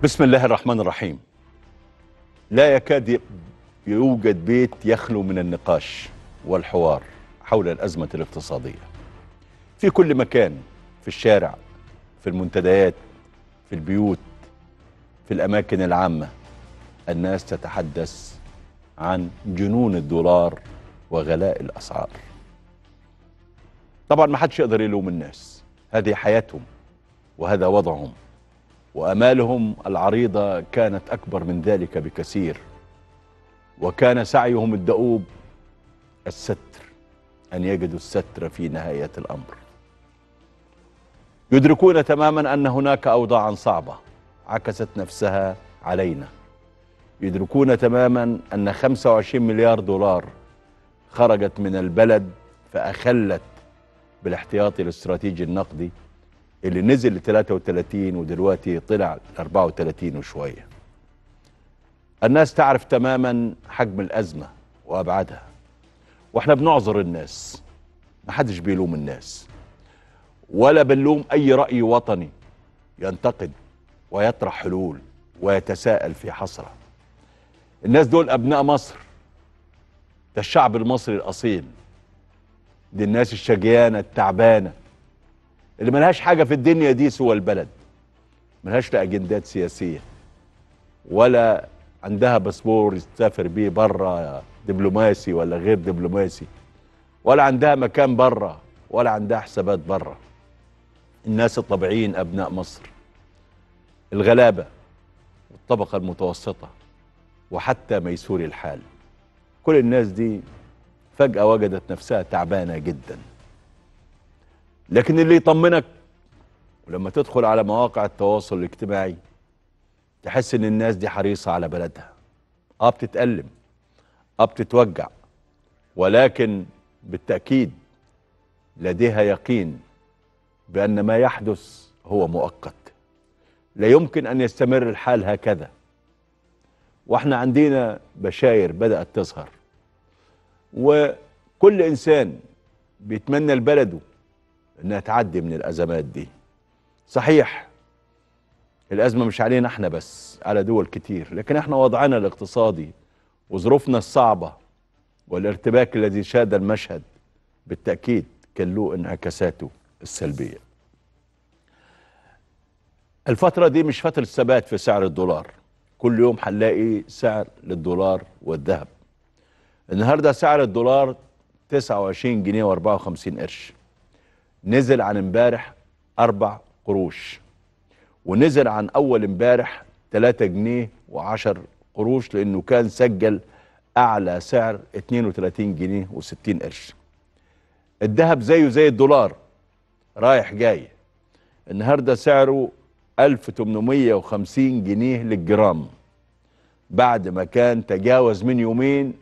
بسم الله الرحمن الرحيم لا يكاد يوجد بيت يخلو من النقاش والحوار حول الأزمة الاقتصادية في كل مكان في الشارع في المنتديات في البيوت في الأماكن العامة الناس تتحدث عن جنون الدولار وغلاء الأسعار طبعا ما حدش يقدر يلوم الناس هذه حياتهم وهذا وضعهم وامالهم العريضه كانت اكبر من ذلك بكثير وكان سعيهم الدؤوب الستر ان يجدوا الستر في نهايه الامر يدركون تماما ان هناك اوضاعا صعبه عكست نفسها علينا يدركون تماما ان 25 مليار دولار خرجت من البلد فاخلت بالاحتياطي الاستراتيجي النقدي اللي نزل ل 33 ودلوقتي طلع ل 34 وشويه. الناس تعرف تماما حجم الازمه وابعادها. واحنا بنعذر الناس. ما حدش بيلوم الناس. ولا بنلوم اي راي وطني ينتقد ويطرح حلول ويتساءل في حسره. الناس دول ابناء مصر. ده الشعب المصري الاصيل. دي الناس الشجيانه التعبانه اللي ملهاش حاجة في الدنيا دي سوى البلد ملهاش لا أجندات سياسية ولا عندها باسبور تسافر بيه بره دبلوماسي ولا غير دبلوماسي ولا عندها مكان بره ولا عندها حسابات بره الناس الطبيعيين أبناء مصر الغلابة والطبقة المتوسطة وحتى ميسوري الحال كل الناس دي فجأة وجدت نفسها تعبانة جداً لكن اللي يطمنك ولما تدخل على مواقع التواصل الاجتماعي تحس ان الناس دي حريصة على بلدها اه بتتألم اه بتتوجع ولكن بالتأكيد لديها يقين بأن ما يحدث هو مؤقت لا يمكن أن يستمر الحال هكذا واحنا عندنا بشاير بدأت تظهر وكل إنسان بيتمنى لبلده انها تعدي من الازمات دي صحيح الازمه مش علينا احنا بس على دول كتير لكن احنا وضعنا الاقتصادي وظروفنا الصعبه والارتباك الذي شاد المشهد بالتاكيد كان له انعكاساته السلبيه الفتره دي مش فتره ثبات في سعر الدولار كل يوم هنلاقي سعر للدولار والذهب النهارده سعر الدولار 29 جنيه و54 قرش نزل عن امبارح أربع قروش ونزل عن أول امبارح 3 جنيه و10 قروش لأنه كان سجل أعلى سعر 32 جنيه و60 قرش الذهب زيه زي الدولار رايح جاي النهاردة سعره 1850 جنيه للجرام بعد ما كان تجاوز من يومين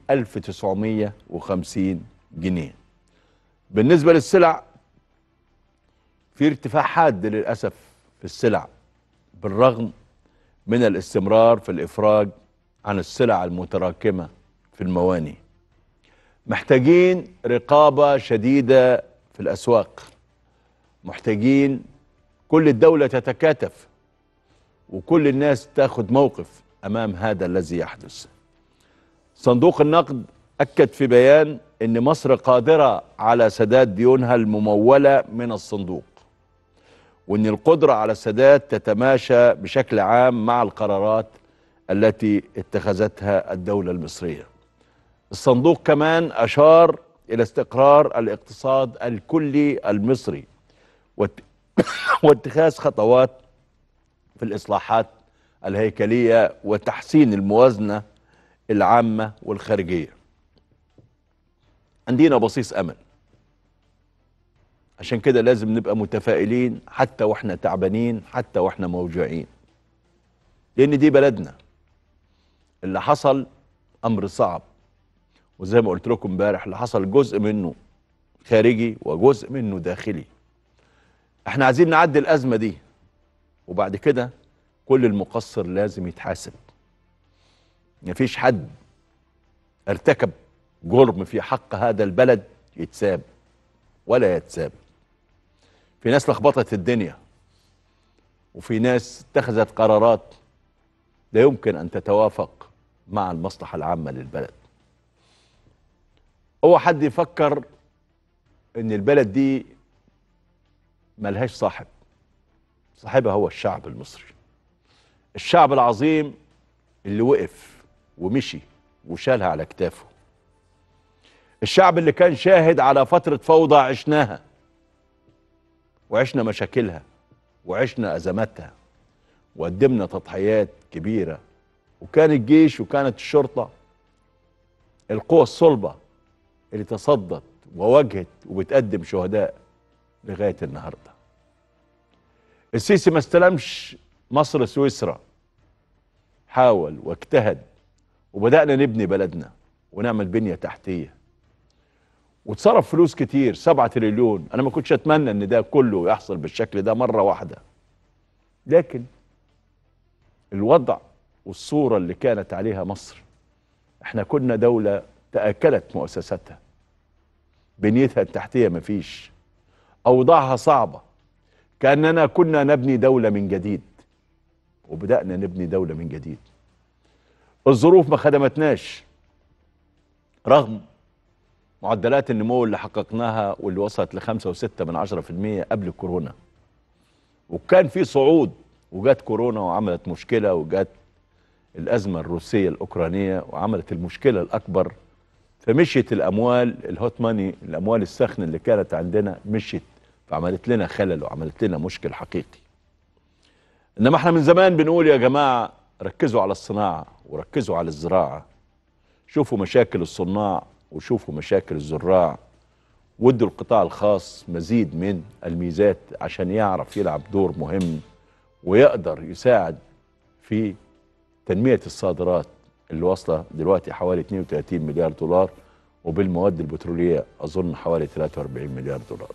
1950 جنيه بالنسبة للسلع في ارتفاع حاد للاسف في السلع بالرغم من الاستمرار في الافراج عن السلع المتراكمه في المواني محتاجين رقابه شديده في الاسواق محتاجين كل الدوله تتكاتف وكل الناس تاخد موقف امام هذا الذي يحدث صندوق النقد اكد في بيان ان مصر قادره على سداد ديونها المموله من الصندوق وان القدره على السداد تتماشى بشكل عام مع القرارات التي اتخذتها الدوله المصريه. الصندوق كمان اشار الى استقرار الاقتصاد الكلي المصري واتخاذ خطوات في الاصلاحات الهيكليه وتحسين الموازنه العامه والخارجيه. عندنا بصيص امل عشان كده لازم نبقى متفائلين حتى واحنا تعبانين حتى واحنا موجوعين لان دي بلدنا اللي حصل امر صعب وزي ما قلت لكم امبارح اللي حصل جزء منه خارجي وجزء منه داخلي احنا عايزين نعدي الازمه دي وبعد كده كل المقصر لازم يتحاسب مفيش حد ارتكب جرم في حق هذا البلد يتساب ولا يتساب في ناس لخبطت الدنيا وفي ناس اتخذت قرارات لا يمكن ان تتوافق مع المصلحه العامه للبلد هو حد يفكر ان البلد دي ملهاش صاحب صاحبها هو الشعب المصري الشعب العظيم اللي وقف ومشي وشالها على كتافه الشعب اللي كان شاهد على فترة فوضى عشناها وعشنا مشاكلها وعشنا أزماتها وقدمنا تضحيات كبيرة وكان الجيش وكانت الشرطة القوى الصلبة اللي تصدت وواجهت وبتقدم شهداء لغاية النهاردة السيسي ما استلمش مصر سويسرا حاول واجتهد وبدأنا نبني بلدنا ونعمل بنية تحتية وتصرف فلوس كتير سبعة تريليون أنا ما كنتش أتمنى إن ده كله يحصل بالشكل ده مرة واحدة لكن الوضع والصورة اللي كانت عليها مصر احنا كنا دولة تأكلت مؤسساتها بنيتها التحتية مفيش أوضاعها صعبة كأننا كنا نبني دولة من جديد وبدأنا نبني دولة من جديد الظروف ما خدمتناش رغم معدلات النمو اللي حققناها واللي وصلت لخمسة وستة من عشرة في المية قبل الكورونا وكان في صعود وجات كورونا وعملت مشكلة وجات الأزمة الروسية الأوكرانية وعملت المشكلة الأكبر فمشيت الأموال الهوت ماني الأموال السخنة اللي كانت عندنا مشيت فعملت لنا خلل وعملت لنا مشكل حقيقي إنما احنا من زمان بنقول يا جماعة ركزوا على الصناعة وركزوا على الزراعة شوفوا مشاكل الصناع وشوفوا مشاكل الزراع وادوا القطاع الخاص مزيد من الميزات عشان يعرف يلعب دور مهم ويقدر يساعد في تنمية الصادرات اللي واصلة دلوقتي حوالي 32 مليار دولار وبالمواد البترولية أظن حوالي 43 مليار دولار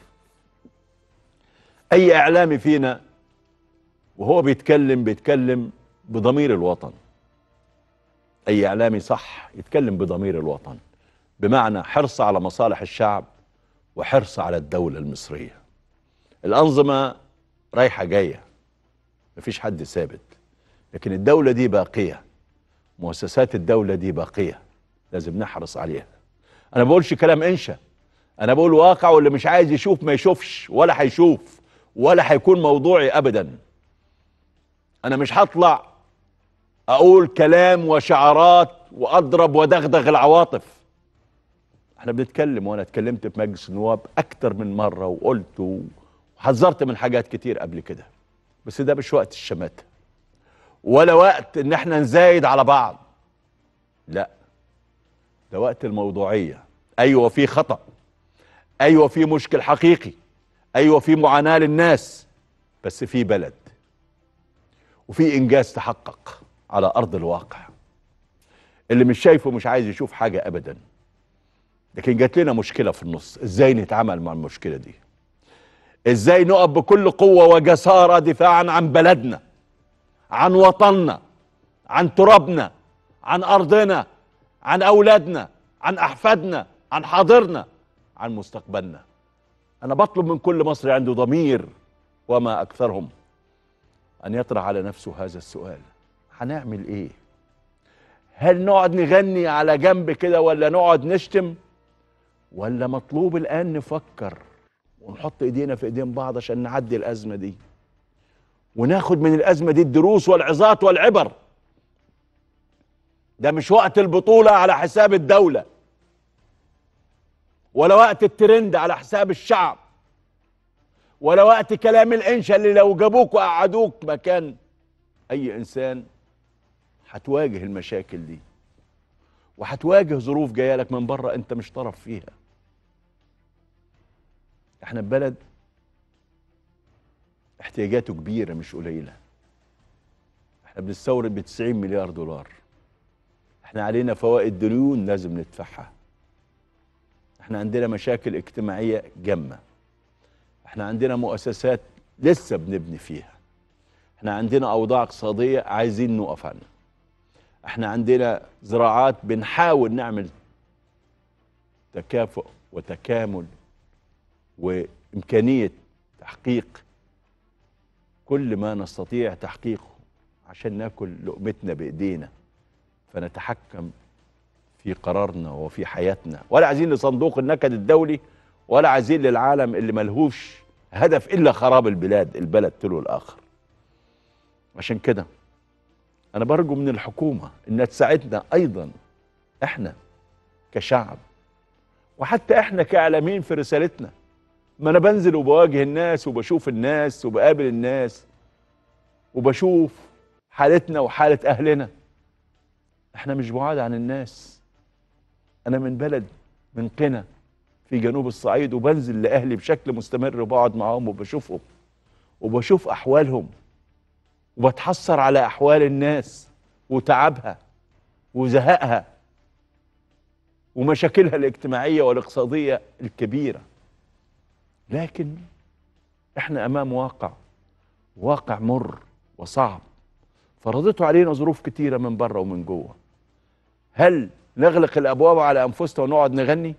أي إعلامي فينا وهو بيتكلم بيتكلم بضمير الوطن أي إعلامي صح يتكلم بضمير الوطن بمعنى حرص على مصالح الشعب وحرص على الدولة المصرية الأنظمة رايحة جاية مفيش حد ثابت لكن الدولة دي باقية مؤسسات الدولة دي باقية لازم نحرص عليها أنا بقولش كلام إنشا أنا بقول واقع واللي مش عايز يشوف ما يشوفش ولا هيشوف ولا هيكون موضوعي أبدا أنا مش هطلع أقول كلام وشعارات وأضرب ودغدغ العواطف احنا بنتكلم وانا اتكلمت في مجلس النواب اكتر من مره وقلت وحذرت من حاجات كتير قبل كده بس ده مش وقت الشماتة ولا وقت ان احنا نزايد على بعض لا ده وقت الموضوعية ايوه في خطأ ايوه في مشكل حقيقي ايوه في معاناة للناس بس في بلد وفي انجاز تحقق على ارض الواقع اللي مش شايفه مش عايز يشوف حاجة ابدا لكن جات لنا مشكلة في النص ازاي نتعامل مع المشكلة دي ازاي نقف بكل قوة وجسارة دفاعا عن بلدنا عن وطننا عن ترابنا عن ارضنا عن اولادنا عن احفادنا عن حاضرنا عن مستقبلنا انا بطلب من كل مصري عنده ضمير وما اكثرهم ان يطرح على نفسه هذا السؤال هنعمل ايه هل نقعد نغني على جنب كده ولا نقعد نشتم ولا مطلوب الان نفكر ونحط ايدينا في ايدين بعض عشان نعدي الازمه دي وناخد من الازمه دي الدروس والعظات والعبر ده مش وقت البطوله على حساب الدوله ولا وقت الترند على حساب الشعب ولا وقت كلام الانشا اللي لو جابوك وقعدوك مكان اي انسان هتواجه المشاكل دي وهتواجه ظروف جايه لك من بره انت مش طرف فيها احنا ببلد احتياجاته كبيرة مش قليلة احنا بنستورد ب 90 مليار دولار احنا علينا فوائد ديون لازم ندفعها احنا عندنا مشاكل اجتماعية جمة احنا عندنا مؤسسات لسه بنبني فيها احنا عندنا اوضاع اقتصادية عايزين نقف عنها احنا عندنا زراعات بنحاول نعمل تكافؤ وتكامل وامكانيه تحقيق كل ما نستطيع تحقيقه عشان ناكل لقمتنا بايدينا فنتحكم في قرارنا وفي حياتنا ولا عايزين لصندوق النكد الدولي ولا عايزين للعالم اللي ملهوش هدف الا خراب البلاد البلد تلو الاخر عشان كده انا برجو من الحكومه انها تساعدنا ايضا احنا كشعب وحتى احنا كاعلاميين في رسالتنا ما انا بنزل وبواجه الناس وبشوف الناس وبقابل الناس وبشوف حالتنا وحاله اهلنا احنا مش بعاد عن الناس انا من بلد من قنا في جنوب الصعيد وبنزل لاهلي بشكل مستمر وبقعد معاهم وبشوفهم وبشوف احوالهم وبتحسر على احوال الناس وتعبها وزهقها ومشاكلها الاجتماعيه والاقتصاديه الكبيره لكن احنا امام واقع واقع مر وصعب فرضته علينا ظروف كتيره من بره ومن جوه هل نغلق الابواب على انفسنا ونقعد نغني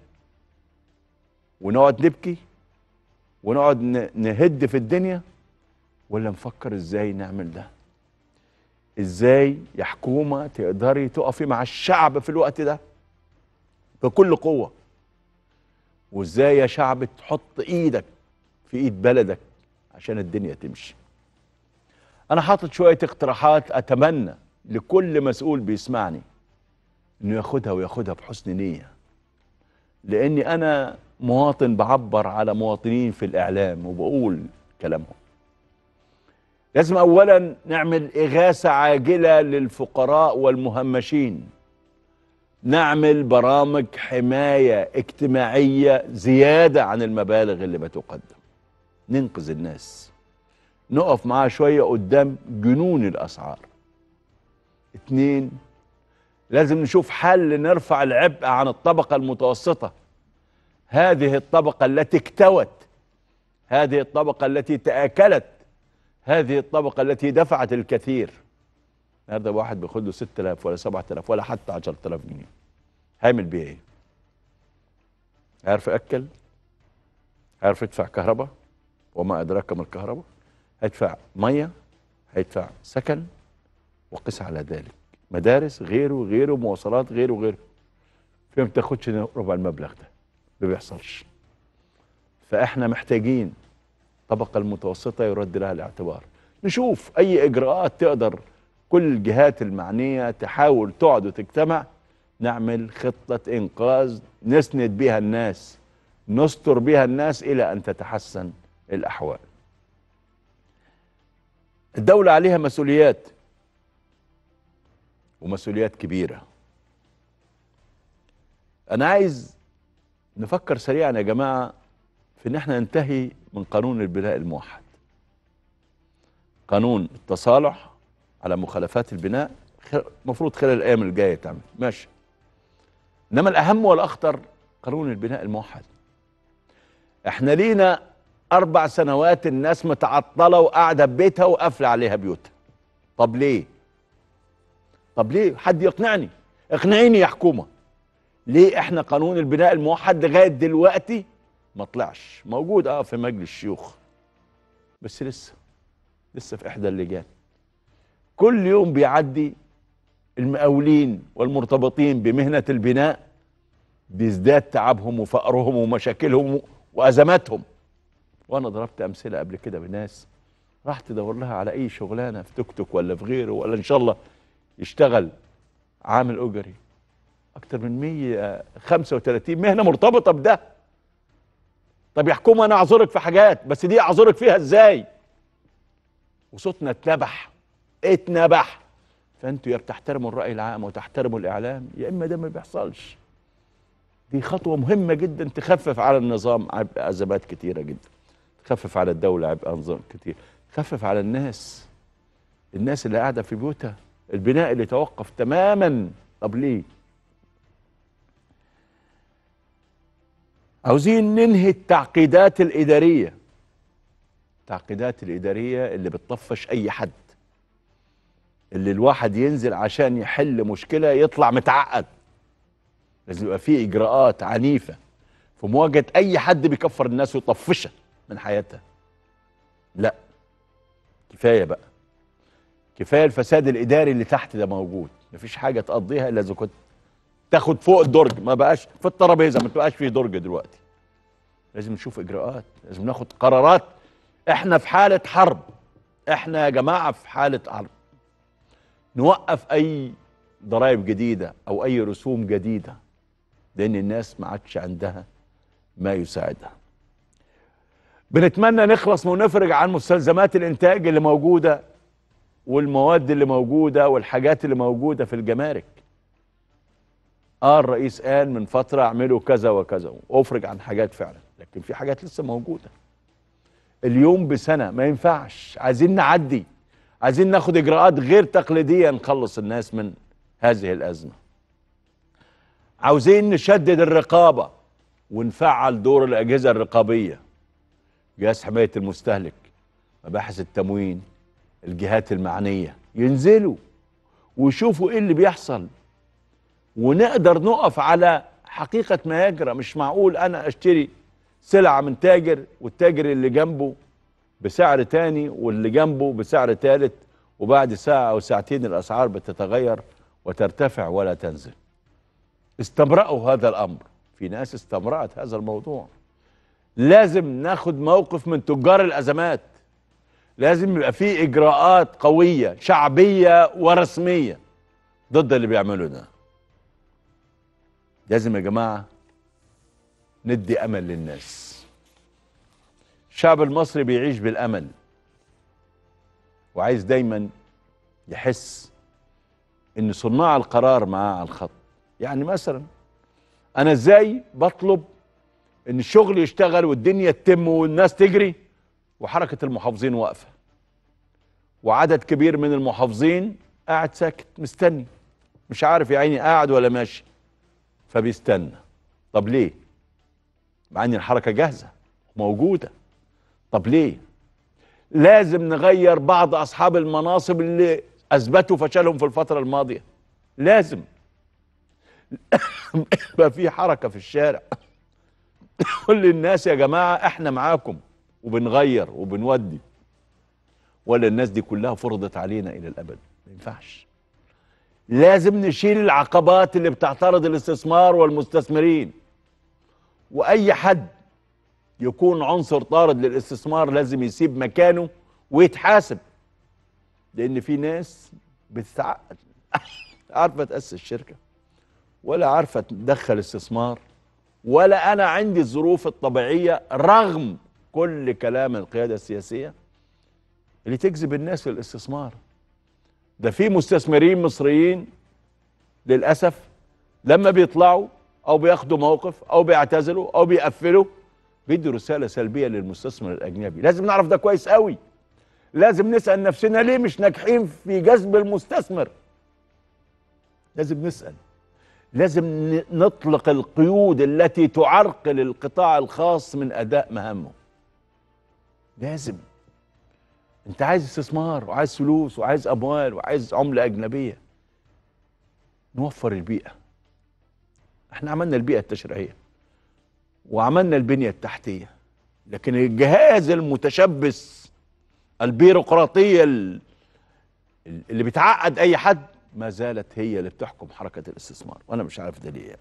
ونقعد نبكي ونقعد نهد في الدنيا ولا نفكر ازاي نعمل ده ازاي يا حكومه تقدري تقفي مع الشعب في الوقت ده بكل قوه وازاي يا شعب تحط ايدك في ايد بلدك عشان الدنيا تمشي انا حاطط شويه اقتراحات اتمنى لكل مسؤول بيسمعني انه ياخدها وياخدها بحسن نيه لاني انا مواطن بعبر على مواطنين في الاعلام وبقول كلامهم لازم اولا نعمل اغاثه عاجله للفقراء والمهمشين نعمل برامج حمايه اجتماعيه زياده عن المبالغ اللي بتقدم ننقذ الناس نقف معاها شويه قدام جنون الاسعار اتنين لازم نشوف حل نرفع العبء عن الطبقه المتوسطه هذه الطبقه التي اكتوت هذه الطبقه التي تاكلت هذه الطبقة التي دفعت الكثير النهارده واحد بياخد له 6000 ولا 7000 ولا حتى 10000 جنيه هيعمل بيه ايه؟ هيعرف ياكل؟ هيعرف يدفع كهرباء؟ وما ادراك ما الكهرباء؟ هيدفع ميه؟ هيدفع سكن؟ وقس على ذلك مدارس غيره غيره مواصلات غيره غيره في ما بتاخدش ربع المبلغ ده ما بيحصلش فاحنا محتاجين الطبقة المتوسطة يرد لها الاعتبار نشوف أي إجراءات تقدر كل الجهات المعنية تحاول تقعد وتجتمع نعمل خطة إنقاذ نسند بها الناس نستر بها الناس إلى أن تتحسن الأحوال الدولة عليها مسؤوليات ومسؤوليات كبيرة أنا عايز نفكر سريعا يا جماعة في ان احنا ننتهي من قانون البناء الموحد قانون التصالح على مخالفات البناء المفروض خلال الايام الجايه تعمل ماشي انما الاهم والاخطر قانون البناء الموحد احنا لينا اربع سنوات الناس متعطله وقاعده ببيتها وقافله عليها بيوتها طب ليه طب ليه حد يقنعني اقنعيني يا حكومه ليه احنا قانون البناء الموحد لغايه دلوقتي ما طلعش موجود اه في مجلس الشيوخ بس لسه لسه في احدى اللجان كل يوم بيعدي المقاولين والمرتبطين بمهنة البناء بيزداد تعبهم وفقرهم ومشاكلهم وأزماتهم وأنا ضربت أمثلة قبل كده بناس راح تدور لها على أي شغلانة في توك توك ولا في غيره ولا إن شاء الله يشتغل عامل أجري أكتر من 135 مهنة مرتبطة بده طب يا حكومه انا اعذرك في حاجات بس دي اعذرك فيها ازاي وصوتنا اتنبح اتنبح فانتوا يا بتحترموا الراي العام وتحترموا الاعلام يا اما ده ما بيحصلش دي خطوه مهمه جدا تخفف على النظام عبء ازمات كتيره جدا تخفف على الدوله عبء انظمه كتير تخفف على الناس الناس اللي قاعده في بيوتها البناء اللي توقف تماما طب ليه عاوزين ننهي التعقيدات الإدارية التعقيدات الإدارية اللي بتطفش أي حد اللي الواحد ينزل عشان يحل مشكلة يطلع متعقد لازم يبقى في إجراءات عنيفة في مواجهة أي حد بيكفر الناس ويطفشها من حياتها لا كفاية بقى كفايه الفساد الاداري اللي تحت ده موجود مفيش حاجه تقضيها الا اذا كنت تاخد فوق الدرج ما بقاش في الترابيزه ما تبقاش في درج دلوقتي لازم نشوف اجراءات لازم ناخد قرارات احنا في حاله حرب احنا يا جماعه في حاله حرب نوقف اي ضرائب جديده او اي رسوم جديده لان الناس ما عادش عندها ما يساعدها بنتمنى نخلص ونفرج عن مستلزمات الانتاج اللي موجوده والمواد اللي موجوده والحاجات اللي موجوده في الجمارك اه الرئيس قال من فتره اعملوا كذا وكذا وافرج عن حاجات فعلا لكن في حاجات لسه موجوده اليوم بسنه ما ينفعش عايزين نعدي عايزين ناخد اجراءات غير تقليديه نخلص الناس من هذه الازمه عاوزين نشدد الرقابه ونفعل دور الاجهزه الرقابيه جهاز حمايه المستهلك مباحث التموين الجهات المعنيه ينزلوا ويشوفوا ايه اللي بيحصل ونقدر نقف على حقيقه ما يجرى مش معقول انا اشتري سلعه من تاجر والتاجر اللي جنبه بسعر تاني واللي جنبه بسعر تالت وبعد ساعه او ساعتين الاسعار بتتغير وترتفع ولا تنزل استمرأوا هذا الامر في ناس استمرأت هذا الموضوع لازم ناخد موقف من تجار الازمات لازم يبقى في اجراءات قويه شعبيه ورسميه ضد اللي بيعملوا ده لازم يا جماعه ندي امل للناس الشعب المصري بيعيش بالامل وعايز دايما يحس ان صناع القرار معاه على الخط يعني مثلا انا ازاي بطلب ان الشغل يشتغل والدنيا تتم والناس تجري وحركه المحافظين واقفه وعدد كبير من المحافظين قاعد ساكت مستني مش عارف يا عيني قاعد ولا ماشي فبيستنى طب ليه مع ان الحركه جاهزه موجوده طب ليه لازم نغير بعض اصحاب المناصب اللي اثبتوا فشلهم في الفتره الماضيه لازم يبقى في حركه في الشارع كل الناس يا جماعه احنا معاكم وبنغير وبنودي ولا الناس دي كلها فرضت علينا الى الابد ما ينفعش لازم نشيل العقبات اللي بتعترض الاستثمار والمستثمرين واي حد يكون عنصر طارد للاستثمار لازم يسيب مكانه ويتحاسب لان في ناس بتتعقد عارفه تاسس شركه ولا عارفه تدخل استثمار ولا انا عندي الظروف الطبيعيه رغم كل كلام القياده السياسيه اللي تجذب الناس للاستثمار ده في مستثمرين مصريين للاسف لما بيطلعوا او بياخدوا موقف او بيعتزلوا او بيقفلوا بيدوا رساله سلبيه للمستثمر الاجنبي لازم نعرف ده كويس قوي لازم نسال نفسنا ليه مش ناجحين في جذب المستثمر لازم نسال لازم نطلق القيود التي تعرقل القطاع الخاص من اداء مهامه لازم انت عايز استثمار وعايز فلوس وعايز اموال وعايز عمله اجنبيه نوفر البيئه احنا عملنا البيئه التشريعيه وعملنا البنيه التحتيه لكن الجهاز المتشبث البيروقراطيه اللي بتعقد اي حد ما زالت هي اللي بتحكم حركه الاستثمار وانا مش عارف ده ليه يعني.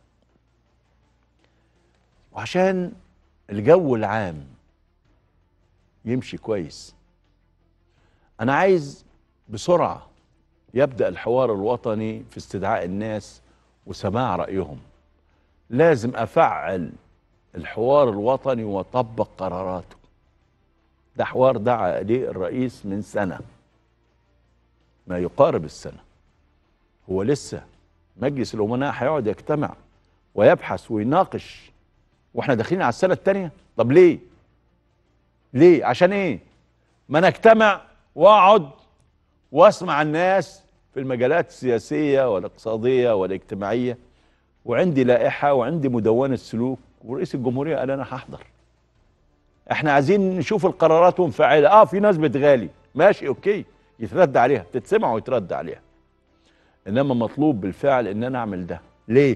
وعشان الجو العام يمشي كويس انا عايز بسرعه يبدا الحوار الوطني في استدعاء الناس وسماع رايهم لازم افعل الحوار الوطني واطبق قراراته ده حوار دعا اليه الرئيس من سنه ما يقارب السنه هو لسه مجلس الامناء هيقعد يجتمع ويبحث ويناقش واحنا داخلين على السنه الثانيه طب ليه ليه عشان ايه ما نجتمع واقعد واسمع الناس في المجالات السياسيه والاقتصاديه والاجتماعيه وعندي لائحه وعندي مدونه سلوك ورئيس الجمهوريه قال انا هحضر احنا عايزين نشوف القرارات منفعله اه في ناس بتغالي ماشي اوكي يترد عليها تتسمع ويترد عليها انما مطلوب بالفعل ان انا اعمل ده ليه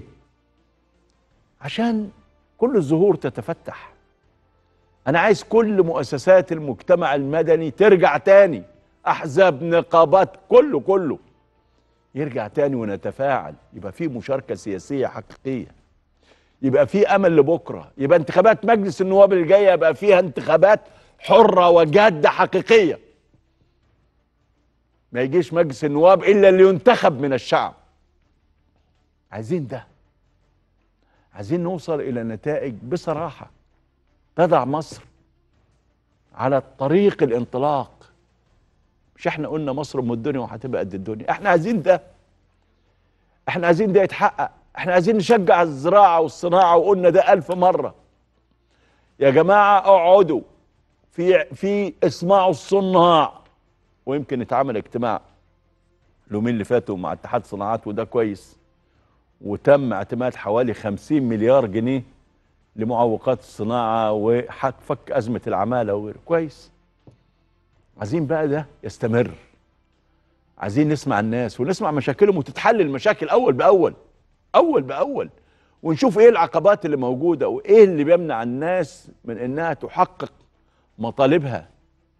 عشان كل الزهور تتفتح انا عايز كل مؤسسات المجتمع المدني ترجع تاني احزاب نقابات كله كله يرجع تاني ونتفاعل يبقى في مشاركه سياسيه حقيقيه يبقى في امل لبكره يبقى انتخابات مجلس النواب الجايه يبقى فيها انتخابات حره وجاده حقيقيه ما يجيش مجلس النواب الا اللي ينتخب من الشعب عايزين ده عايزين نوصل الى نتائج بصراحه تضع مصر على طريق الانطلاق مش احنا قلنا مصر ام الدنيا وهتبقى قد الدنيا احنا عايزين ده احنا عايزين ده يتحقق احنا عايزين نشجع الزراعه والصناعه وقلنا ده ألف مره يا جماعه اقعدوا في في اسمعوا الصناع ويمكن اتعمل اجتماع اليومين اللي فاتوا مع اتحاد صناعات وده كويس وتم اعتماد حوالي 50 مليار جنيه لمعوقات الصناعه وفك ازمه العماله وغيره كويس عايزين بقى ده يستمر عايزين نسمع الناس ونسمع مشاكلهم وتتحل المشاكل اول باول اول باول ونشوف ايه العقبات اللي موجوده وايه اللي بيمنع الناس من انها تحقق مطالبها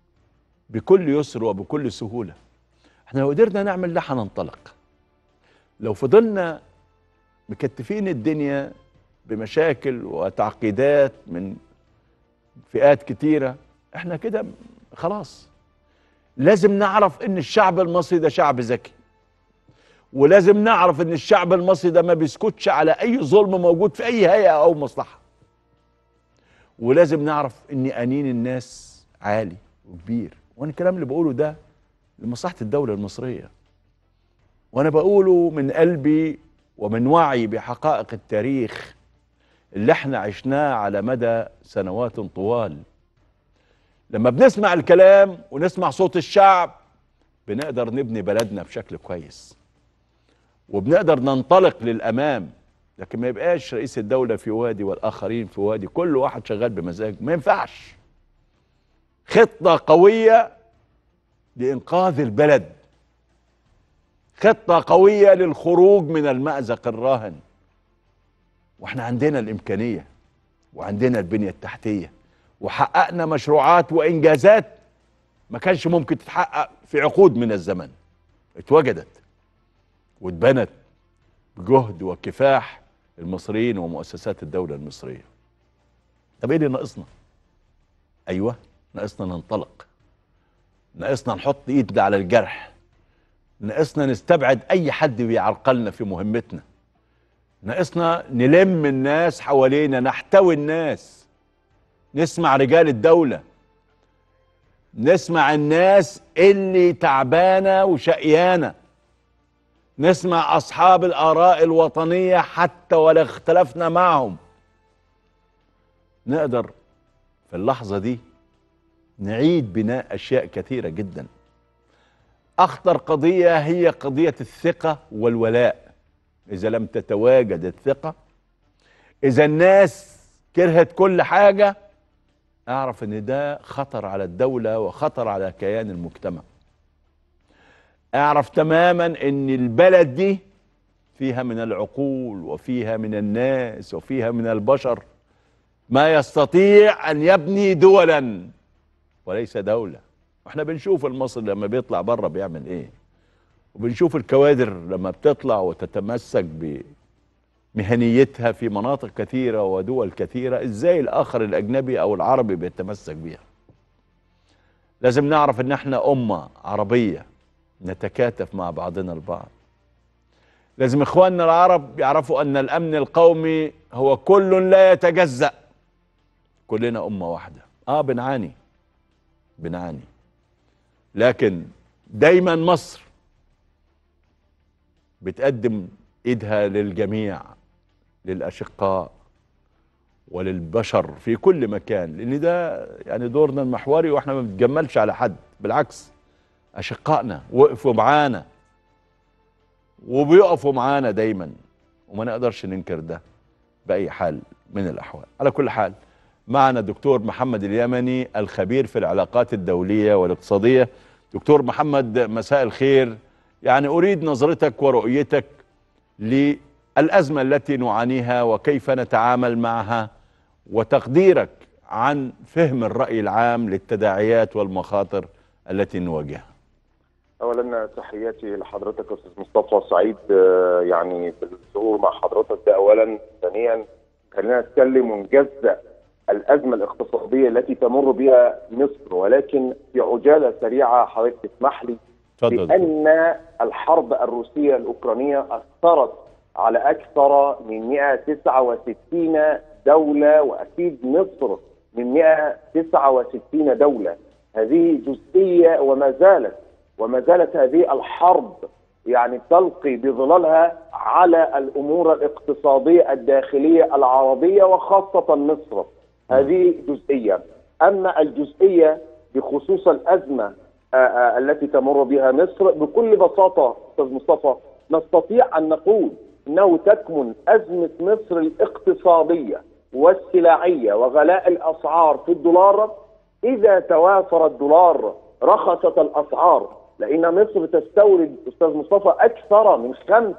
بكل يسر وبكل سهوله احنا لو قدرنا نعمل ده هننطلق لو فضلنا مكتفين الدنيا بمشاكل وتعقيدات من فئات كتيره احنا كده خلاص لازم نعرف ان الشعب المصري ده شعب ذكي ولازم نعرف ان الشعب المصري ده ما بيسكتش على اي ظلم موجود في اي هيئه او مصلحه ولازم نعرف ان انين الناس عالي وكبير وانا الكلام اللي بقوله ده لمصلحه الدوله المصريه وانا بقوله من قلبي ومن وعي بحقائق التاريخ اللي احنا عشناه على مدى سنوات طوال لما بنسمع الكلام ونسمع صوت الشعب بنقدر نبني بلدنا بشكل كويس وبنقدر ننطلق للامام لكن ما يبقاش رئيس الدوله في وادي والاخرين في وادي كل واحد شغال بمزاجه ما ينفعش خطه قويه لانقاذ البلد خطه قويه للخروج من المازق الراهن واحنا عندنا الامكانيه وعندنا البنيه التحتيه وحققنا مشروعات وانجازات ما كانش ممكن تتحقق في عقود من الزمن اتوجدت واتبنت بجهد وكفاح المصريين ومؤسسات الدولة المصرية طب ايه اللي ناقصنا ايوه ناقصنا ننطلق ناقصنا نحط ايدنا على الجرح ناقصنا نستبعد اي حد بيعرقلنا في مهمتنا ناقصنا نلم الناس حوالينا نحتوي الناس نسمع رجال الدولة نسمع الناس اللي تعبانة وشقيانة نسمع أصحاب الآراء الوطنية حتى ولا اختلفنا معهم نقدر في اللحظة دي نعيد بناء أشياء كثيرة جدا أخطر قضية هي قضية الثقة والولاء إذا لم تتواجد الثقة إذا الناس كرهت كل حاجة اعرف ان ده خطر على الدولة وخطر على كيان المجتمع اعرف تماما ان البلد دي فيها من العقول وفيها من الناس وفيها من البشر ما يستطيع ان يبني دولا وليس دولة واحنا بنشوف المصري لما بيطلع بره بيعمل ايه وبنشوف الكوادر لما بتطلع وتتمسك بمهنيتها في مناطق كثيرة ودول كثيرة ازاي الاخر الاجنبي او العربي بيتمسك بيها لازم نعرف ان احنا امة عربية نتكاتف مع بعضنا البعض لازم اخواننا العرب يعرفوا ان الامن القومي هو كل لا يتجزأ كلنا امة واحدة اه بنعاني بنعاني لكن دايما مصر بتقدم ايدها للجميع للاشقاء وللبشر في كل مكان لان ده يعني دورنا المحوري واحنا ما بنتجملش على حد بالعكس اشقائنا وقفوا معانا وبيقفوا معانا دايما وما نقدرش ننكر ده باي حال من الاحوال على كل حال معنا دكتور محمد اليمني الخبير في العلاقات الدوليه والاقتصاديه دكتور محمد مساء الخير يعني اريد نظرتك ورؤيتك للازمه التي نعانيها وكيف نتعامل معها وتقديرك عن فهم الراي العام للتداعيات والمخاطر التي نواجهها اولا تحياتي لحضرتك استاذ مصطفى سعيد آه، يعني بالظهور مع حضرتك ده اولا ثانيا خلينا نتكلم ونجزأ الازمه الاقتصاديه التي تمر بها مصر ولكن في عجاله سريعه حضرتك تسمح لي اتفضل بان الحرب الروسيه الاوكرانيه اثرت على اكثر من 169 دوله واكيد مصر من 169 دوله هذه جزئيه وما زالت وما زالت هذه الحرب يعني تلقي بظلالها على الامور الاقتصاديه الداخليه العربيه وخاصه مصر هذه جزئيه اما الجزئيه بخصوص الازمه آه، آه، التي تمر بها مصر بكل بساطه استاذ مصطفى نستطيع ان نقول انه تكمن ازمه مصر الاقتصاديه والسلعيه وغلاء الاسعار في الدولار اذا توافر الدولار رخصت الاسعار لان مصر تستورد استاذ مصطفى اكثر من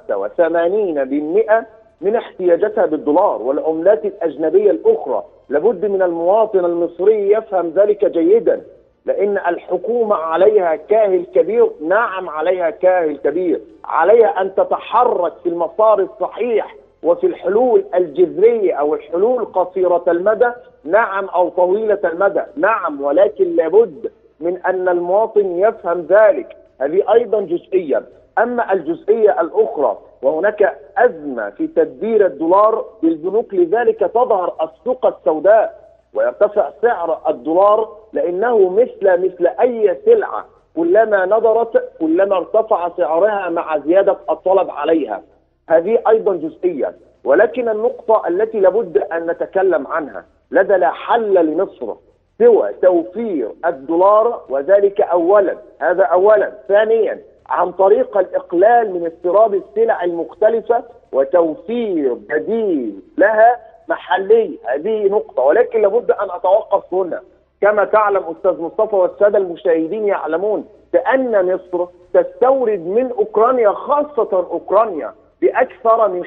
85% من احتياجاتها بالدولار والعملات الاجنبيه الاخرى لابد من المواطن المصري يفهم ذلك جيدا لان الحكومه عليها كاهل كبير نعم عليها كاهل كبير عليها ان تتحرك في المسار الصحيح وفي الحلول الجذريه او الحلول قصيره المدى نعم او طويله المدى نعم ولكن لابد من ان المواطن يفهم ذلك هذه ايضا جزئيه اما الجزئيه الاخرى وهناك ازمه في تدبير الدولار بالبنوك لذلك تظهر السوق السوداء ويرتفع سعر الدولار لانه مثل مثل اي سلعه كلما نظرت كلما ارتفع سعرها مع زياده الطلب عليها هذه ايضا جزئيه ولكن النقطه التي لابد ان نتكلم عنها لدى لا حل لمصر سوى توفير الدولار وذلك اولا هذا اولا ثانيا عن طريق الاقلال من استيراد السلع المختلفه وتوفير بديل لها محلي هذه نقطه ولكن لابد ان اتوقف هنا كما تعلم استاذ مصطفى والساده المشاهدين يعلمون بان مصر تستورد من اوكرانيا خاصه اوكرانيا باكثر من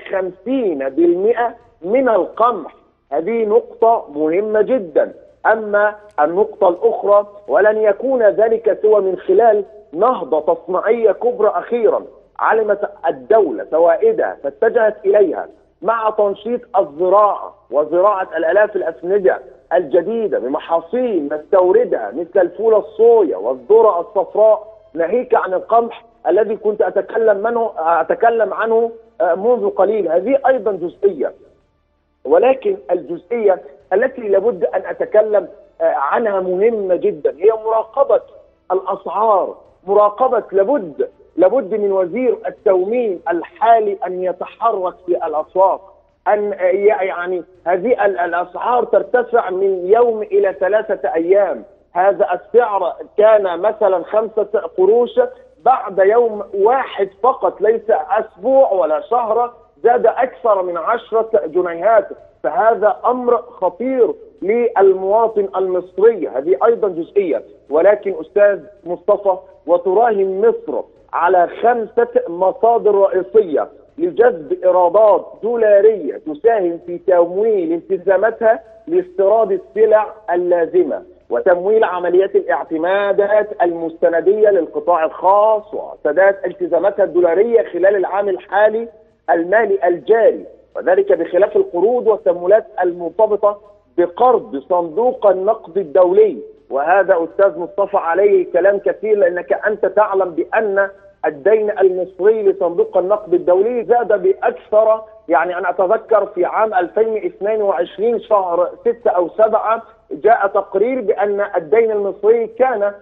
50% من القمح هذه نقطه مهمه جدا اما النقطه الاخرى ولن يكون ذلك سوى من خلال نهضه تصنيعيه كبرى اخيرا علمت الدوله فوائدها فاتجهت اليها مع تنشيط الزراعه وزراعه الالاف الاسمده الجديده بمحاصيل نستوردها مثل الفول الصويا والذره الصفراء ناهيك عن القمح الذي كنت اتكلم منه اتكلم عنه آه، منذ قليل هذه ايضا جزئيه ولكن الجزئيه التي لابد ان اتكلم آه، عنها مهمه جدا هي مراقبه الاسعار مراقبه لابد لابد من وزير التومين الحالي ان يتحرك في الاسواق ان يعني هذه الاسعار ترتفع من يوم الى ثلاثه ايام هذا السعر كان مثلا خمسه قروش بعد يوم واحد فقط ليس اسبوع ولا شهر زاد اكثر من عشره جنيهات فهذا امر خطير للمواطن المصري هذه ايضا جزئيه ولكن استاذ مصطفى وتراهن مصر على خمسه مصادر رئيسيه لجذب ايرادات دولاريه تساهم في تمويل التزاماتها لاستيراد السلع اللازمه وتمويل عمليات الاعتمادات المستنديه للقطاع الخاص وسداد التزاماتها الدولاريه خلال العام الحالي المالي الجاري وذلك بخلاف القروض والتمويلات المرتبطه بقرض صندوق النقد الدولي وهذا استاذ مصطفى عليه كلام كثير لانك انت تعلم بان الدين المصري لصندوق النقد الدولي زاد باكثر يعني انا اتذكر في عام 2022 شهر 6 او 7 جاء تقرير بان الدين المصري كان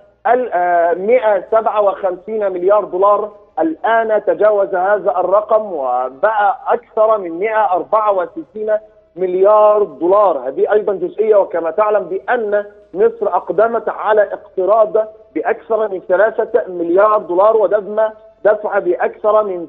157 مليار دولار الآن تجاوز هذا الرقم وبقى أكثر من 164 مليار دولار هذه أيضا جزئية وكما تعلم بأن مصر أقدمت على اقتراض بأكثر من 3 مليار دولار ودفع دفع بأكثر من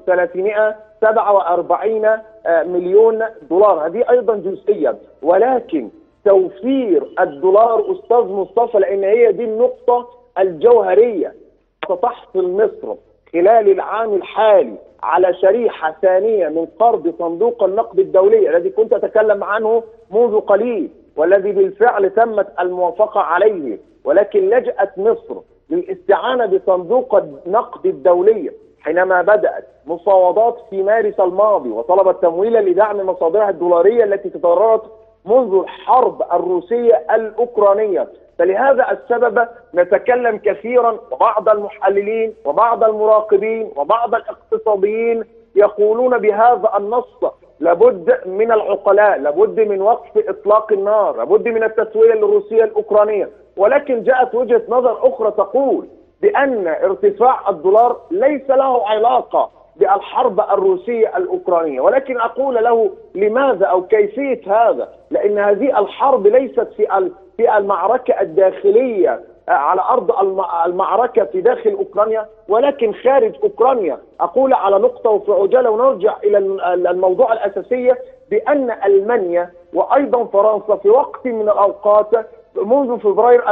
347 مليون دولار هذه أيضا جزئية ولكن توفير الدولار أستاذ مصطفى لأن هي دي النقطة الجوهرية ستحصل مصر خلال العام الحالي على شريحة ثانية من قرض صندوق النقد الدولي الذي كنت أتكلم عنه منذ قليل والذي بالفعل تمت الموافقة عليه ولكن لجأت مصر للاستعانة بصندوق النقد الدولي حينما بدأت مفاوضات في مارس الماضي وطلبت تمويلا لدعم مصادرها الدولارية التي تضررت منذ الحرب الروسية الأوكرانية فلهذا السبب نتكلم كثيرا وبعض المحللين وبعض المراقبين وبعض الاقتصاديين يقولون بهذا النص لابد من العقلاء لابد من وقف اطلاق النار لابد من التسويه الروسيه الاوكرانيه ولكن جاءت وجهه نظر اخرى تقول بان ارتفاع الدولار ليس له علاقه بالحرب الروسيه الاوكرانيه ولكن اقول له لماذا او كيفيه هذا لان هذه الحرب ليست في في المعركه الداخليه على ارض المعركه في داخل اوكرانيا ولكن خارج اوكرانيا اقول على نقطه وفي عجاله ونرجع الى الموضوع الاساسيه بان المانيا وايضا فرنسا في وقت من الاوقات منذ فبراير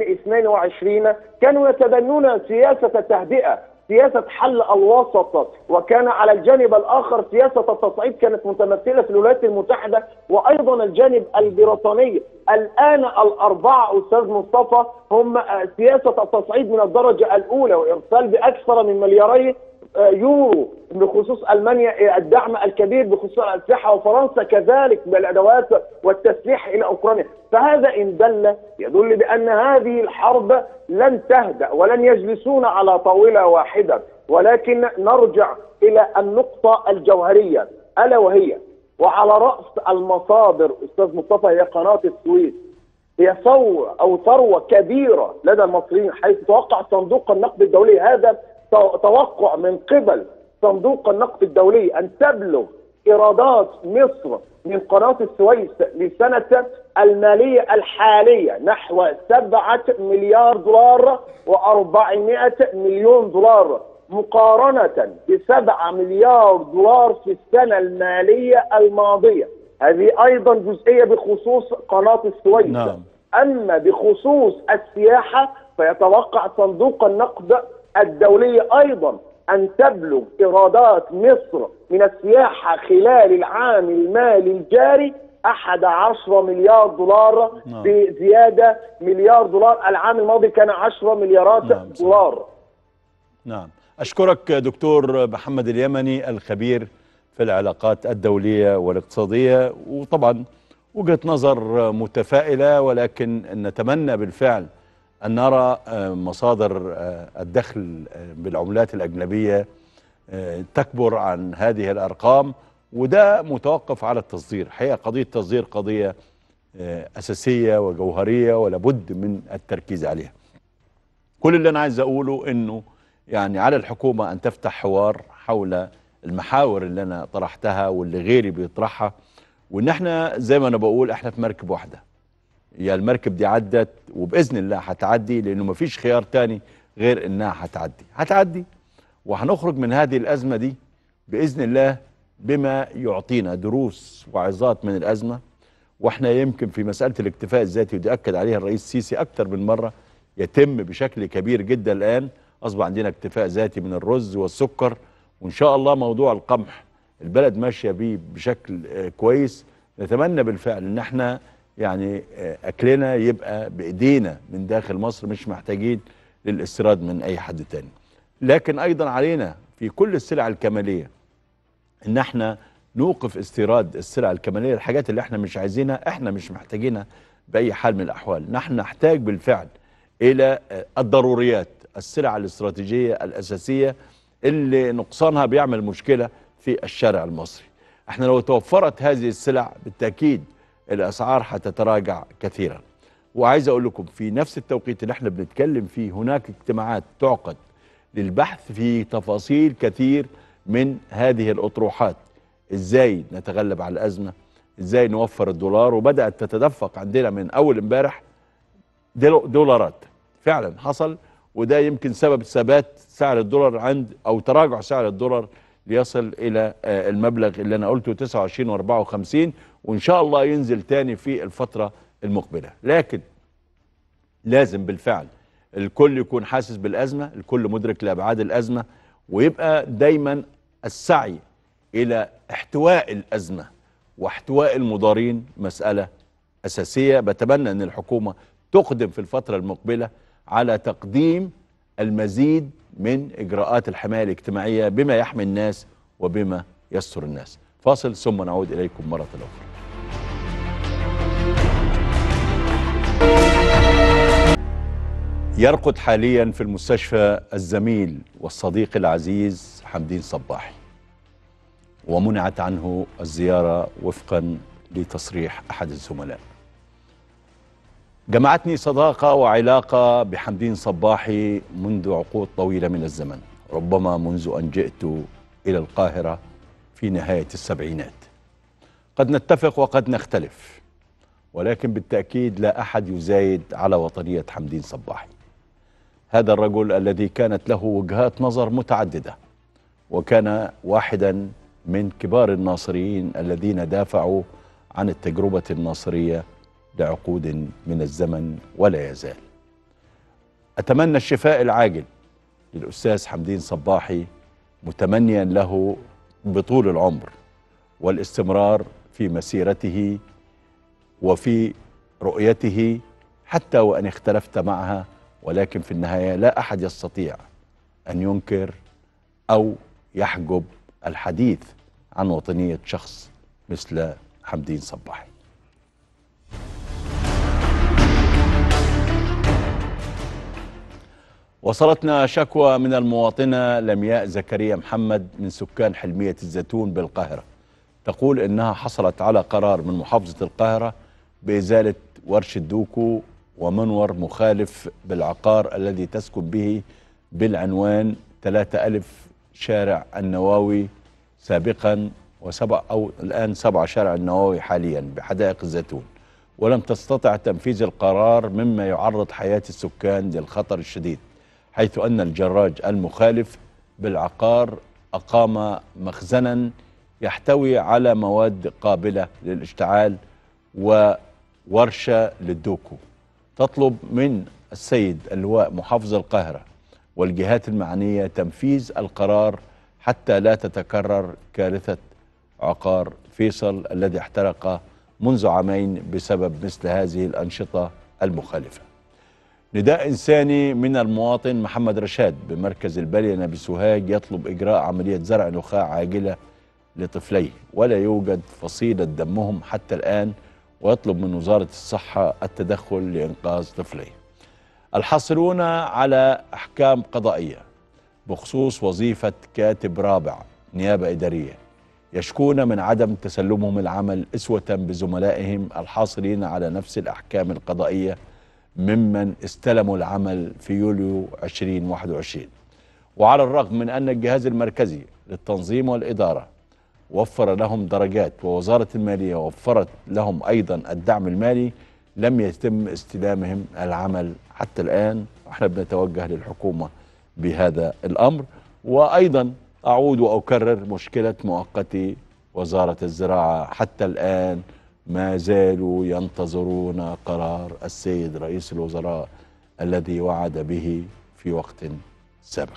2022 كانوا يتبنون سياسه تهدئه سياسة حل الوسط وكان على الجانب الآخر سياسة التصعيد كانت متمثلة في الولايات المتحدة وأيضا الجانب البريطاني الآن الأربعة أستاذ مصطفى هم سياسة التصعيد من الدرجة الأولى وإرسال بأكثر من ملياري يورو بخصوص المانيا الدعم الكبير بخصوص الاسلحه وفرنسا كذلك بالادوات والتسليح الى اوكرانيا، فهذا ان دل يدل بان هذه الحرب لن تهدا ولن يجلسون على طاوله واحده، ولكن نرجع الى النقطه الجوهريه الا وهي وعلى راس المصادر استاذ مصطفى هي قناه السويس هي ثوره او ثروه كبيره لدى المصريين حيث توقع صندوق النقد الدولي هذا توقع من قبل صندوق النقد الدولي ان تبلغ ايرادات مصر من قناه السويس لسنه الماليه الحاليه نحو 7 مليار دولار و400 مليون دولار مقارنه ب 7 مليار دولار في السنه الماليه الماضيه هذه ايضا جزئيه بخصوص قناه السويس نعم. اما بخصوص السياحه فيتوقع صندوق النقد الدولية أيضا أن تبلغ إيرادات مصر من السياحة خلال العام المالي الجاري أحد عشر مليار دولار نعم. بزيادة مليار دولار العام الماضي كان عشر مليارات نعم، صحيح. دولار نعم أشكرك دكتور محمد اليمني الخبير في العلاقات الدولية والاقتصادية وطبعا وجهة نظر متفائلة ولكن نتمنى بالفعل أن نرى آه، مصادر آه، الدخل آه، بالعملات الأجنبية آه، تكبر عن هذه الأرقام وده متوقف على التصدير حقيقة قضية التصدير قضية آه، أساسية وجوهرية ولابد من التركيز عليها كل اللي أنا عايز أقوله أنه يعني على الحكومة أن تفتح حوار حول المحاور اللي أنا طرحتها واللي غيري بيطرحها وإن احنا زي ما أنا بقول احنا في مركب واحدة يا المركب دي عدت وباذن الله هتعدي لانه مفيش خيار تاني غير انها هتعدي هتعدي وهنخرج من هذه الازمه دي باذن الله بما يعطينا دروس وعظات من الازمه واحنا يمكن في مساله الاكتفاء الذاتي ودي اكد عليها الرئيس السيسي اكثر من مره يتم بشكل كبير جدا الان اصبح عندنا اكتفاء ذاتي من الرز والسكر وان شاء الله موضوع القمح البلد ماشيه بيه بشكل آه، كويس نتمنى بالفعل ان احنا يعني آه، اكلنا يبقى بايدينا من داخل مصر مش محتاجين للاستيراد من اي حد تاني لكن ايضا علينا في كل السلع الكماليه ان احنا نوقف استيراد السلع الكماليه الحاجات اللي احنا مش عايزينها احنا مش محتاجينها باي حال من الاحوال نحن نحتاج بالفعل الى آه، الضروريات السلع الاستراتيجيه الاساسيه اللي نقصانها بيعمل مشكله في الشارع المصري احنا لو توفرت هذه السلع بالتاكيد الاسعار هتتراجع كثيرا وعايز اقول لكم في نفس التوقيت اللي احنا بنتكلم فيه هناك اجتماعات تعقد للبحث في تفاصيل كثير من هذه الاطروحات ازاي نتغلب على الازمه ازاي نوفر الدولار وبدات تتدفق عندنا من اول امبارح دول- دولارات فعلا حصل وده يمكن سبب ثبات سعر الدولار عند او تراجع سعر الدولار ليصل الى آه، المبلغ اللي انا قلته 29 و54 وان شاء الله ينزل تاني في الفتره المقبله لكن لازم بالفعل الكل يكون حاسس بالازمه الكل مدرك لابعاد الازمه ويبقى دايما السعي الى احتواء الازمه واحتواء المضارين مساله اساسيه بتمنى ان الحكومه تقدم في الفتره المقبله على تقديم المزيد من اجراءات الحمايه الاجتماعيه بما يحمي الناس وبما يستر الناس فاصل ثم نعود اليكم مره اخرى يرقد حاليا في المستشفى الزميل والصديق العزيز حمدين صباحي ومنعت عنه الزيارة وفقا لتصريح أحد الزملاء جمعتني صداقة وعلاقة بحمدين صباحي منذ عقود طويلة من الزمن ربما منذ أن جئت إلى القاهرة في نهاية السبعينات قد نتفق وقد نختلف ولكن بالتأكيد لا أحد يزايد على وطنية حمدين صباحي هذا الرجل الذي كانت له وجهات نظر متعددة وكان واحدا من كبار الناصريين الذين دافعوا عن التجربة الناصرية لعقود من الزمن ولا يزال أتمنى الشفاء العاجل للأستاذ حمدين صباحي متمنيا له بطول العمر والاستمرار في مسيرته وفي رؤيته حتى وان اختلفت معها ولكن في النهايه لا احد يستطيع ان ينكر او يحجب الحديث عن وطنيه شخص مثل حمدين صباحي. وصلتنا شكوى من المواطنه لمياء زكريا محمد من سكان حلميه الزيتون بالقاهره. تقول انها حصلت على قرار من محافظه القاهره بازاله ورشه دوكو ومنور مخالف بالعقار الذي تسكن به بالعنوان 3000 شارع النواوي سابقا وسبع او الان سبع شارع النواوي حاليا بحدائق الزيتون ولم تستطع تنفيذ القرار مما يعرض حياه السكان للخطر الشديد حيث ان الجراج المخالف بالعقار اقام مخزنا يحتوي على مواد قابله للاشتعال وورشه للدوكو تطلب من السيد اللواء محافظ القاهره والجهات المعنيه تنفيذ القرار حتى لا تتكرر كارثه عقار فيصل الذي احترق منذ عامين بسبب مثل هذه الانشطه المخالفه. نداء انساني من المواطن محمد رشاد بمركز البلينه بسوهاج يطلب اجراء عمليه زرع نخاع عاجله لطفليه ولا يوجد فصيله دمهم حتى الان ويطلب من وزاره الصحه التدخل لانقاذ طفليه. الحاصلون على احكام قضائيه بخصوص وظيفه كاتب رابع نيابه اداريه يشكون من عدم تسلمهم العمل اسوه بزملائهم الحاصلين على نفس الاحكام القضائيه ممن استلموا العمل في يوليو 2021 وعلى الرغم من ان الجهاز المركزي للتنظيم والاداره وفر لهم درجات ووزاره الماليه وفرت لهم ايضا الدعم المالي لم يتم استلامهم العمل حتى الان احنا بنتوجه للحكومه بهذا الامر وايضا اعود واكرر مشكله مؤقتي وزاره الزراعه حتى الان ما زالوا ينتظرون قرار السيد رئيس الوزراء الذي وعد به في وقت سابق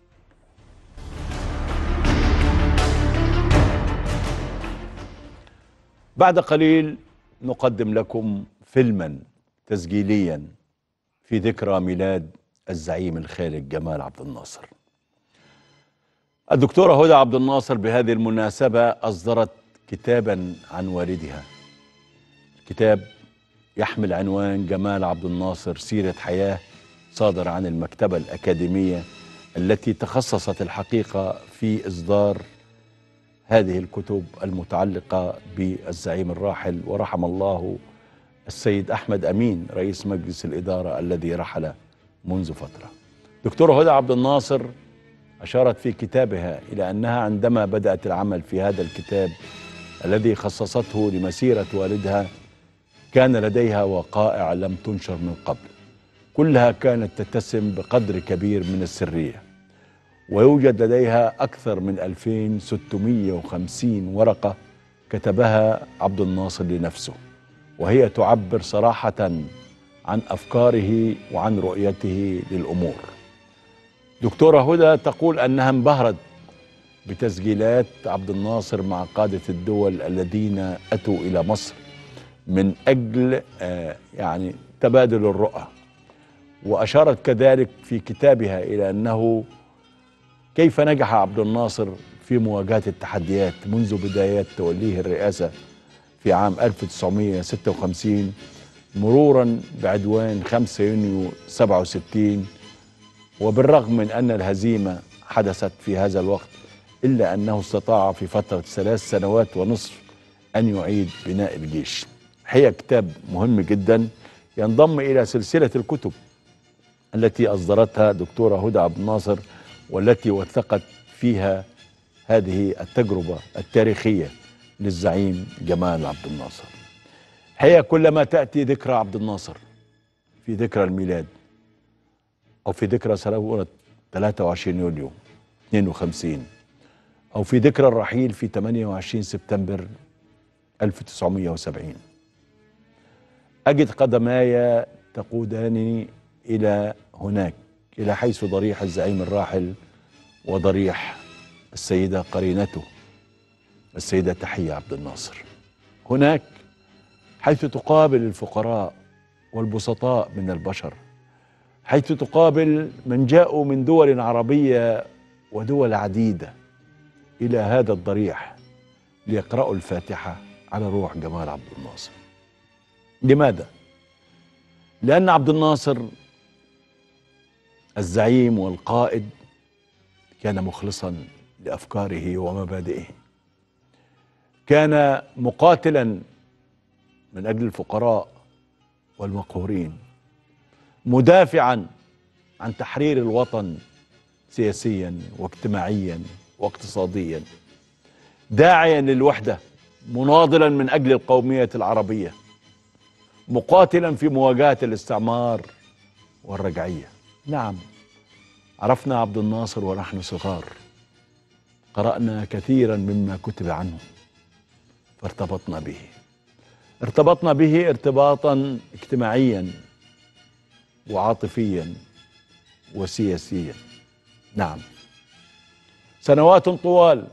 بعد قليل نقدم لكم فيلما تسجيليا في ذكرى ميلاد الزعيم الخالد جمال عبد الناصر الدكتورة هدى عبد الناصر بهذه المناسبة أصدرت كتابا عن والدها كتاب يحمل عنوان جمال عبد الناصر سيرة حياة صادر عن المكتبة الأكاديمية التي تخصصت الحقيقة في إصدار هذه الكتب المتعلقة بالزعيم الراحل ورحم الله السيد أحمد أمين رئيس مجلس الإدارة الذي رحل منذ فترة دكتورة هدى عبد الناصر أشارت في كتابها إلى أنها عندما بدأت العمل في هذا الكتاب الذي خصصته لمسيرة والدها كان لديها وقائع لم تنشر من قبل كلها كانت تتسم بقدر كبير من السرية ويوجد لديها أكثر من 2650 ورقة كتبها عبد الناصر لنفسه وهي تعبر صراحة عن أفكاره وعن رؤيته للأمور دكتورة هدى تقول أنها انبهرت بتسجيلات عبد الناصر مع قادة الدول الذين أتوا إلى مصر من أجل آه يعني تبادل الرؤى واشارت كذلك في كتابها الى انه كيف نجح عبد الناصر في مواجهه التحديات منذ بدايات توليه الرئاسه في عام 1956 مرورا بعدوان 5 يونيو 67 وبالرغم من ان الهزيمه حدثت في هذا الوقت الا انه استطاع في فتره ثلاث سنوات ونصف ان يعيد بناء الجيش. هي كتاب مهم جدا ينضم الى سلسله الكتب التي اصدرتها دكتوره هدى عبد الناصر والتي وثقت فيها هذه التجربه التاريخيه للزعيم جمال عبد الناصر. هي كلما تاتي ذكرى عبد الناصر في ذكرى الميلاد او في ذكرى سنه 23 يوليو 52 او في ذكرى الرحيل في 28 سبتمبر 1970 اجد قدماي تقودانني الى هناك الى حيث ضريح الزعيم الراحل وضريح السيده قرينته السيده تحيه عبد الناصر هناك حيث تقابل الفقراء والبسطاء من البشر حيث تقابل من جاءوا من دول عربيه ودول عديده الى هذا الضريح ليقرأوا الفاتحه على روح جمال عبد الناصر. لماذا؟ لأن عبد الناصر الزعيم والقائد كان مخلصا لأفكاره ومبادئه. كان مقاتلا من أجل الفقراء والمقهورين. مدافعا عن تحرير الوطن سياسيا واجتماعيا واقتصاديا داعيا للوحده مناضلا من اجل القوميه العربيه مقاتلا في مواجهه الاستعمار والرجعيه نعم عرفنا عبد الناصر ونحن صغار قرانا كثيرا مما كتب عنه فارتبطنا به ارتبطنا به ارتباطا اجتماعيا وعاطفيا وسياسيا نعم سنوات طوال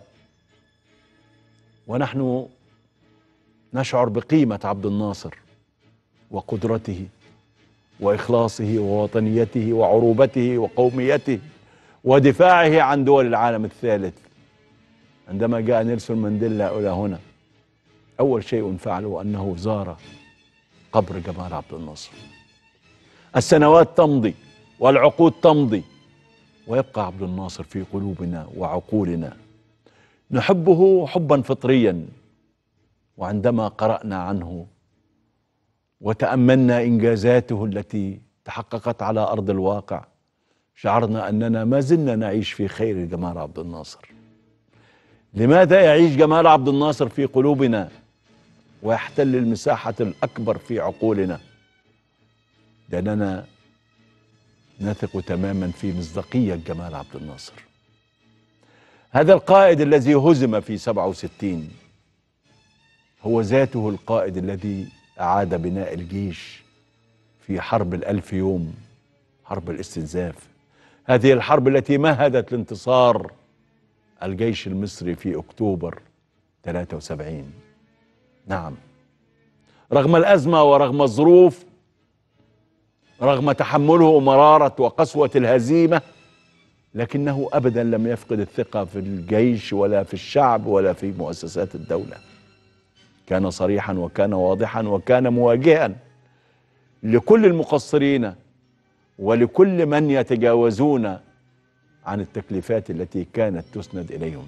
ونحن نشعر بقيمه عبد الناصر وقدرته واخلاصه ووطنيته وعروبته وقوميته ودفاعه عن دول العالم الثالث عندما جاء نيلسون مانديلا الى هنا اول شيء فعله انه زار قبر جمال عبد الناصر السنوات تمضي والعقود تمضي ويبقى عبد الناصر في قلوبنا وعقولنا نحبه حبا فطريا وعندما قرانا عنه وتاملنا انجازاته التي تحققت على ارض الواقع شعرنا اننا ما زلنا نعيش في خير جمال عبد الناصر لماذا يعيش جمال عبد الناصر في قلوبنا ويحتل المساحه الاكبر في عقولنا لاننا نثق تماما في مصداقيه جمال عبد الناصر هذا القائد الذي هزم في 67 هو ذاته القائد الذي أعاد بناء الجيش في حرب الألف يوم حرب الاستنزاف هذه الحرب التي مهدت لانتصار الجيش المصري في أكتوبر 73 نعم رغم الأزمة ورغم الظروف رغم تحمله مرارة وقسوة الهزيمة لكنه ابدا لم يفقد الثقه في الجيش ولا في الشعب ولا في مؤسسات الدوله كان صريحا وكان واضحا وكان مواجها لكل المقصرين ولكل من يتجاوزون عن التكليفات التي كانت تسند اليهم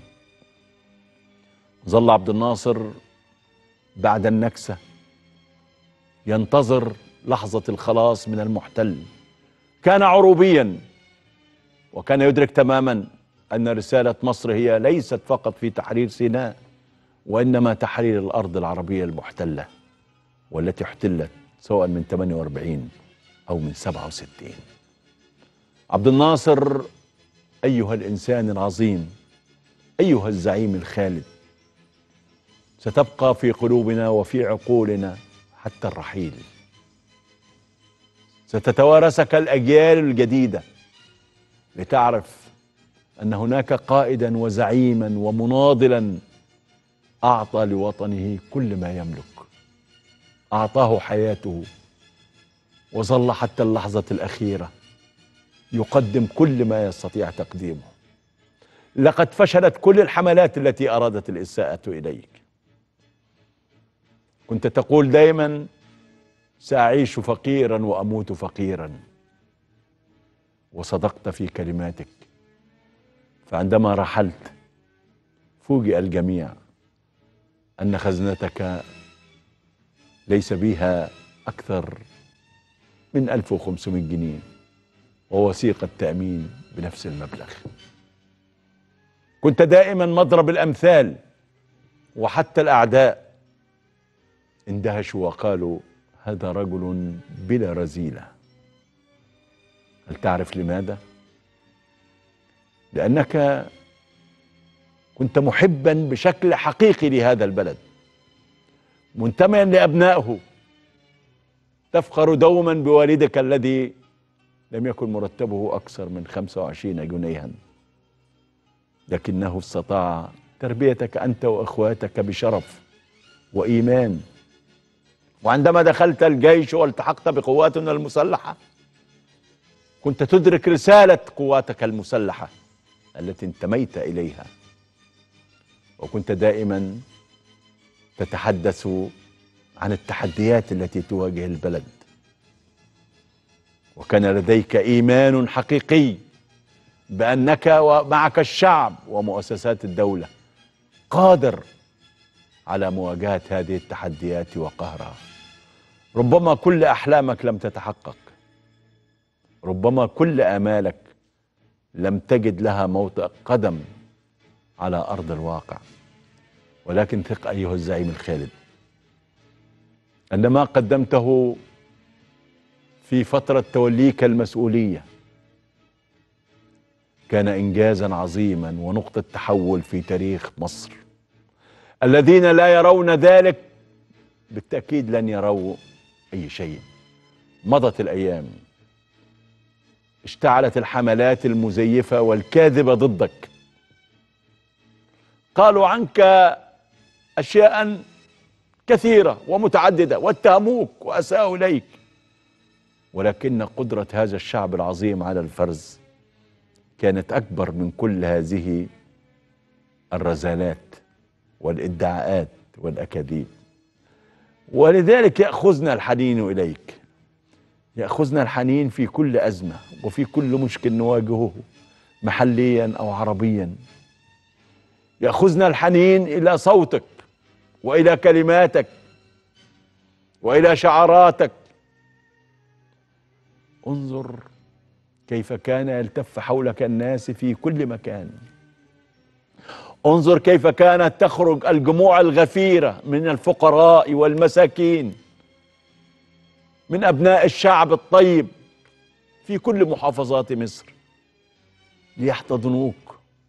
ظل عبد الناصر بعد النكسه ينتظر لحظه الخلاص من المحتل كان عروبيا وكان يدرك تماما ان رساله مصر هي ليست فقط في تحرير سيناء وانما تحرير الارض العربيه المحتله والتي احتلت سواء من 48 او من 67 عبد الناصر ايها الانسان العظيم ايها الزعيم الخالد ستبقى في قلوبنا وفي عقولنا حتى الرحيل ستتوارثك الاجيال الجديده لتعرف ان هناك قائدا وزعيما ومناضلا اعطى لوطنه كل ما يملك اعطاه حياته وظل حتى اللحظة الأخيرة يقدم كل ما يستطيع تقديمه لقد فشلت كل الحملات التي أرادت الإساءة إليك كنت تقول دائما سأعيش فقيرا وأموت فقيرا وصدقت في كلماتك فعندما رحلت فوجئ الجميع أن خزنتك ليس بها أكثر من 1500 جنيه ووثيقة تأمين بنفس المبلغ كنت دائما مضرب الأمثال وحتى الأعداء اندهشوا وقالوا هذا رجل بلا رزيلة هل تعرف لماذا؟ لأنك كنت محبا بشكل حقيقي لهذا البلد منتميا لأبنائه تفخر دوما بوالدك الذي لم يكن مرتبه أكثر من 25 جنيها لكنه استطاع تربيتك أنت وإخواتك بشرف وإيمان وعندما دخلت الجيش والتحقت بقواتنا المسلحة كنت تدرك رسالة قواتك المسلحة التي انتميت إليها وكنت دائما تتحدث عن التحديات التي تواجه البلد وكان لديك ايمان حقيقي بانك ومعك الشعب ومؤسسات الدوله قادر على مواجهه هذه التحديات وقهرها ربما كل احلامك لم تتحقق ربما كل امالك لم تجد لها موطئ قدم على ارض الواقع ولكن ثق ايها الزعيم الخالد ان ما قدمته في فتره توليك المسؤوليه كان انجازا عظيما ونقطه تحول في تاريخ مصر الذين لا يرون ذلك بالتاكيد لن يروا اي شيء مضت الايام اشتعلت الحملات المزيفه والكاذبه ضدك قالوا عنك اشياء كثيره ومتعدده واتهموك واساءوا اليك ولكن قدره هذا الشعب العظيم على الفرز كانت اكبر من كل هذه الرذالات والادعاءات والاكاذيب ولذلك ياخذنا الحنين اليك ياخذنا الحنين في كل ازمه وفي كل مشكل نواجهه محليا او عربيا ياخذنا الحنين الى صوتك والى كلماتك والى شعاراتك انظر كيف كان يلتف حولك الناس في كل مكان انظر كيف كانت تخرج الجموع الغفيره من الفقراء والمساكين من ابناء الشعب الطيب في كل محافظات مصر ليحتضنوك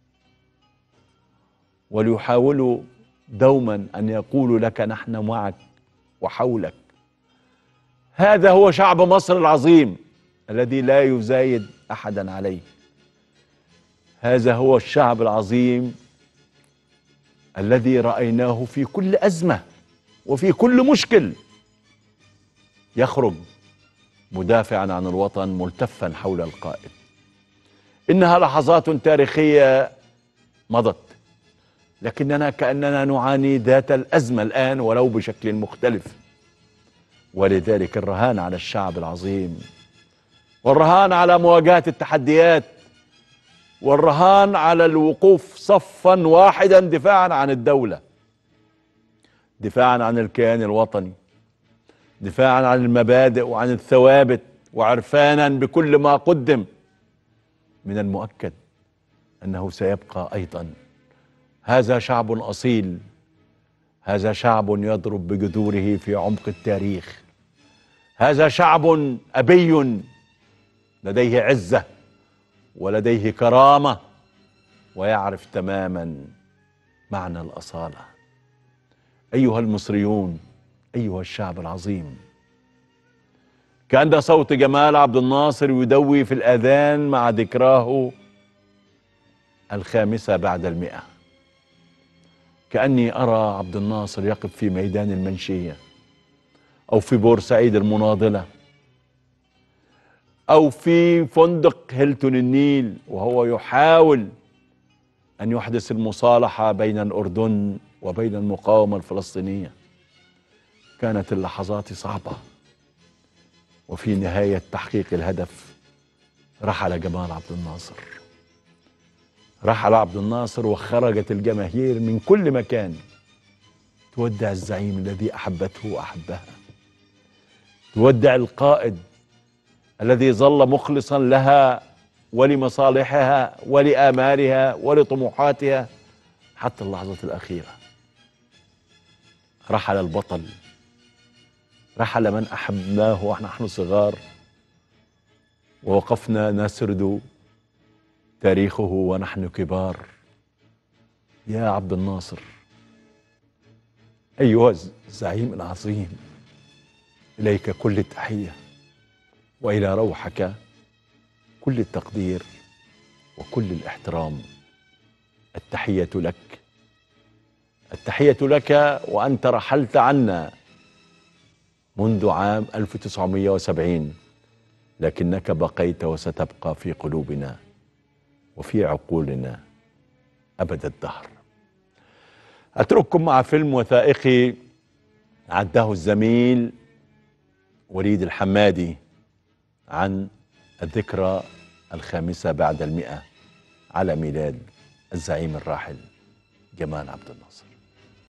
وليحاولوا دوما ان يقولوا لك نحن معك وحولك هذا هو شعب مصر العظيم الذي لا يزايد احدا عليه هذا هو الشعب العظيم الذي رايناه في كل ازمه وفي كل مشكل يخرج مدافعا عن الوطن ملتفا حول القائد انها لحظات تاريخيه مضت لكننا كاننا نعاني ذات الازمه الان ولو بشكل مختلف ولذلك الرهان على الشعب العظيم والرهان على مواجهه التحديات والرهان على الوقوف صفا واحدا دفاعا عن الدوله دفاعا عن الكيان الوطني دفاعا عن المبادئ وعن الثوابت وعرفانا بكل ما قدم من المؤكد انه سيبقى ايضا هذا شعب اصيل هذا شعب يضرب بجذوره في عمق التاريخ هذا شعب ابي لديه عزه ولديه كرامه ويعرف تماما معنى الاصاله ايها المصريون ايها الشعب العظيم كان صوت جمال عبد الناصر يدوي في الاذان مع ذكراه الخامسه بعد المئه كاني ارى عبد الناصر يقف في ميدان المنشيه او في بورسعيد المناضله او في فندق هيلتون النيل وهو يحاول ان يحدث المصالحه بين الاردن وبين المقاومه الفلسطينيه كانت اللحظات صعبه وفي نهايه تحقيق الهدف رحل جمال عبد الناصر رحل عبد الناصر وخرجت الجماهير من كل مكان تودع الزعيم الذي احبته واحبها تودع القائد الذي ظل مخلصا لها ولمصالحها ولامالها ولطموحاتها حتى اللحظه الاخيره رحل البطل رحل من احبناه ونحن صغار ووقفنا نسرد تاريخه ونحن كبار يا عبد الناصر ايها الزعيم العظيم اليك كل التحيه والى روحك كل التقدير وكل الاحترام التحيه لك التحيه لك وانت رحلت عنا منذ عام 1970 لكنك بقيت وستبقى في قلوبنا وفي عقولنا ابد الدهر اترككم مع فيلم وثائقي عده الزميل وليد الحمادي عن الذكرى الخامسة بعد المئة على ميلاد الزعيم الراحل جمال عبد الناصر